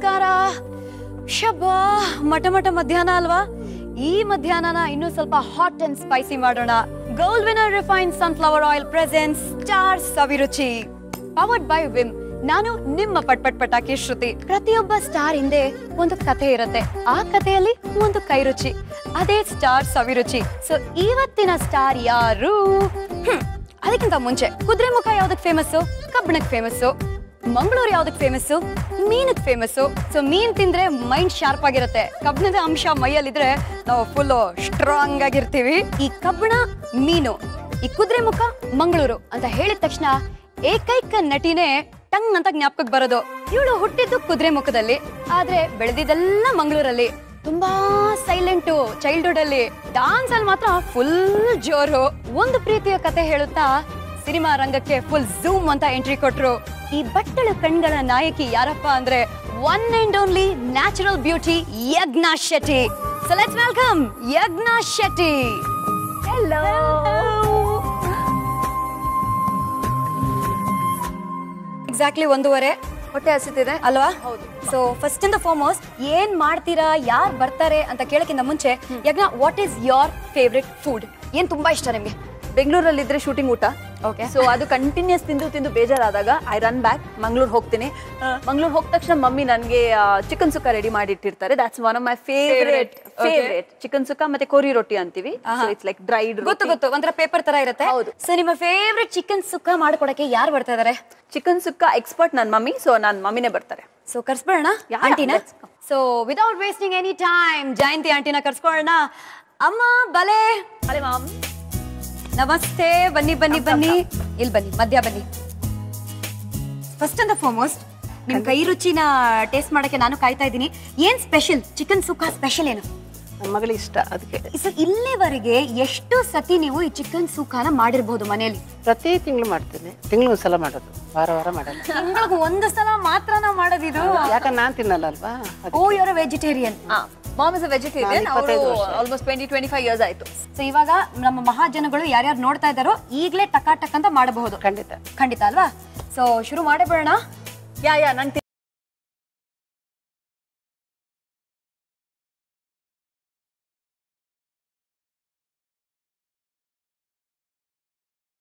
ನಮಸ್ಕಾರ ಶಬ್ಬಾ ಮಟ ಮಟ ಮಧ್ಯಾಹ್ನ ಅಲ್ವಾ ಈ ಮಧ್ಯಾಹ್ನನ ಇನ್ನೂ ಸ್ವಲ್ಪ ಹಾಟ್ ಅಂಡ್ ಸ್ಪೈಸಿ ಮಾಡೋಣ gold winner refine sunflower oil presents star Saviruchi powered by Vim ನಾನು ನಿಮ್ಮ ಪಟ್ ಪಟ್ ಪಟಾಕಿ ಶ್ರುತಿ ಪ್ರತಿಯೊಬ್ಬ ಸ್ಟಾರ್ ಹಿಂದೆ ಒಂದು ಕಥೆ ಇರುತ್ತೆ ಆ ಕಥೆಯಲ್ಲಿ ಒಂದು ಕೈರುಚಿ ಅದೇ ಸ್ಟಾರ್ ಸವಿರುಚಿ ಸೊ ಇವತ್ತಿನ ಸ್ಟಾರ್ ಯಾರು ಹ್ಮ್, ಅದಕ್ಕಿಂತ ಮುಂಚೆ ಕುದುರೆ ಮುಖ ಯಾವ್ದಕ್ ಫೇಮಸ್ ಕಬ್ಬಣಕ್ ಫೇಮಸ್ ಮಂಗಳೂರು ಯಾವ್ದಕ್ ಫೇಮಸ್ ಮೀನಕ್ ಫೇಮಸ್ ಸೊ ಮೀನ್ ತಿಂದ್ರೆ ಮೈಂಡ್ ಶಾರ್ಪ್ ಆಗಿರುತ್ತೆ ಕಬ್ಬಿಣದ ಅಂಶ ಮೈಯಲ್ಲಿದ್ರೆ ನಾವು ಫುಲ್ ಸ್ಟ್ರಾಂಗ್ ಆಗಿರ್ತೀವಿ ಈ ಕಬ್ಬಣ ಮೀನು ಈ ಕುದುರೆ ಮುಖ ಮಂಗಳೂರು ಅಂತ ಹೇಳಿದ ತಕ್ಷಣ ಏಕೈಕ ನಟಿನೇ ಟಂಗ್ ಅಂತ ಜ್ಞಾಪಕಕ್ಕೆ ಬರೋದು ಇವಳು ಹುಟ್ಟಿದ್ದು ಕುದುರೆ ಮುಖದಲ್ಲಿ ಆದ್ರೆ ಬೆಳೆದಿದ್ದೆಲ್ಲ ಮಂಗಳೂರಲ್ಲಿ ತುಂಬಾ ಸೈಲೆಂಟು ಚೈಲ್ಡ್ಹುಡ್ ಅಲ್ಲಿ ಡಾನ್ಸ್ ಅಲ್ಲಿ ಮಾತ್ರ ಫುಲ್ ಜೋರು ಒಂದು ಪ್ರೀತಿಯ ಕತೆ ಹೇಳುತ್ತಾ ಸಿನಿಮಾ ರಂಗಕ್ಕೆ ಫುಲ್ ಝೂಮ್ ಅಂತ ಎಂಟ್ರಿ ಕೊಟ್ರು ಈ ಬಟ್ಟಲು ಕಣ್ಗಳ ನಾಯಕಿ ಯಾರಪ್ಪ ಅಂದ್ರೆ one and only natural beauty Yajna Shetty so let's welcome Yajna Shetty hello exactly ಒಂದೂವರೆ ಹೊಟ್ಟೆ ಹಸಿತಿದೆ ಅಲ್ವಾ ಹೌದು ಸೊ ಫಸ್ಟ್ ಇಂದ ಫಾರ್ಮೋಸ್ಟ್ ಏನ್ ಮಾಡ್ತೀರಾ ಯಾರು ಬರ್ತಾರೆ ಅಂತ ಕೇಳಕ್ಕಿಂತ ಮುಂಚೆ Yajna what is your favourite food ಏನ್ ತುಂಬಾ ಇಷ್ಟ ನಿಮ್ಗೆ ಬೆಂಗಳೂರಲ್ಲಿ ಇದ್ರೆ ಶೂಟಿಂಗ್ ಊಟ Okay. ಸೊ ಅದು ಕಂಟಿನ್ಯೂಸ್ ತಿಂದು ತಿಂದು ಬೇಜಾರಾದಾಗ ಐ ರನ್ ಬ್ಯಾಕ್ ಮಂಗ್ಳೂರ್ ಹೋಗ್ತೀನಿ ಮಂಗ್ಳೂರ್ ಹೋದ ತಕ್ಷಣ ಮಮ್ಮಿ ನನಗೆ ಚಿಕನ್ ಸುಕ್ಕ ರೆಡಿ ಮಾಡಿ ಇಟ್ಟಿರ್ತಾರೆ that's one of my favourite Favorite. Okay. Favourite chicken sukka ಮತ್ತೆ ಕೊರಿ ರೊಟ್ಟಿ ಅಂತೀವಿ ಇಟ್ಸ್ ಲೈಕ್ ಡ್ರೈಡ್ ಗೊತ್ತು ಗೊತ್ತು ಒಂಥರ ಪೇಪರ್ ತರ ಇರುತ್ತೆ ಹೌದು. ಸೊ ನಿಮ್ಮ ಫೇವ್ರೆಟ್ ಚಿಕನ್ ಸುಕ್ಕ ಮಾಡ್ಕೊಡಕ್ಕೆ ಯಾರು ಬರ್ತಾ ಇದಾರೆ ಚಿಕನ್ ಸುಕ್ಕ ಎಕ್ಸ್ಪರ್ಟ್ ನನ್ನ ಮಮ್ಮಿ ಸೊ ನನ್ನ ಮಮ್ಮಿನೇ ಬರ್ತಾರೆ ಸೊ ಕರ್ಸ್ಬಿಡೋಣ Yeah, yeah, ಆಂಟಿನ let's go. So without wasting any time Jayanti ಆಂಟಿನ ಕರ್ಸ್ಕೊಳ್ಳೋಣ ಅಮ್ಮ ಬಲೆ ಅರೆ ಮಾಮ್ ನಮಸ್ತೆ ಬನ್ನಿ ಬನ್ನಿ ಬನ್ನಿ ಇಲ್ಲಿ ಬನ್ನಿ ಮಧ್ಯ ಬನ್ನಿ ಫಸ್ಟ್ ಅಂಡ್ ಫಾರ್ಮೋಸ್ಟ್ ನಿಮ್ ಕೈ ರುಚಿನ ಟೇಸ್ಟ್ ಮಾಡಕ್ಕೆ ನಾನು ಕಾಯ್ತಾ ಇದ್ದೀನಿ ಏನ್ ಸ್ಪೆಷಲ್ ಚಿಕನ್ ಸುಕ್ಕ ಸ್ಪೆಷಲ್ ಏನು ನನ್ನ ಮಗಳಿಗೆ ಇಷ್ಟ ಅದಕ್ಕೆ ಸೊ ಇಲ್ಲಿವರೆಗೆ ಎಷ್ಟು ಸತಿ ನೀವು ಈ ಚಿಕನ್ ಸುಕ್ಕನ ಮಾಡಿರ್ಬೋದು ಮನೆಯಲ್ಲಿ ಪ್ರತಿ ತಿಂಗಳು ಮಾಡ್ತೀನಿ ತಿಂಗಳು ಒಂದ್ಸಲ ಮಾಡೋದು ವಾರ ವಾರ ಮಾಡಲ್ಲ ತಿಂಗಳಿಗೆ ಒಂದು ಸಲ ಮಾತ್ರ ನಾವು ಮಾಡೋದಿದು ಯಾಕಂದ್ರೆ ನಾನು ತಿನ್ನಲ್ಲ ಅಲ್ವಾ oh your vegetarian mom is a vegetarian ನಾನು ಅವರು 25 ವರ್ಷ. Almost twenty twenty five years ಆಯ್ತು ಸೊ ಇವಾಗ ನಮ್ಮ ಮಹಾಜನಗಳು ಯಾರ್ಯಾರು ನೋಡ್ತಾ ಇದ್ದಾರೋ ಈಗಲೇ ಟಕ ಟಕ್ ಅಂತ ಮಾಡಬಹುದು ಖಂಡಿತ ಖಂಡಿತ ಅಲ್ವಾ ಸೊ ಶುರು ಮಾಡೇ ಬಿಡೋಣ ಯಾ ಯಾ ನಂಗೆ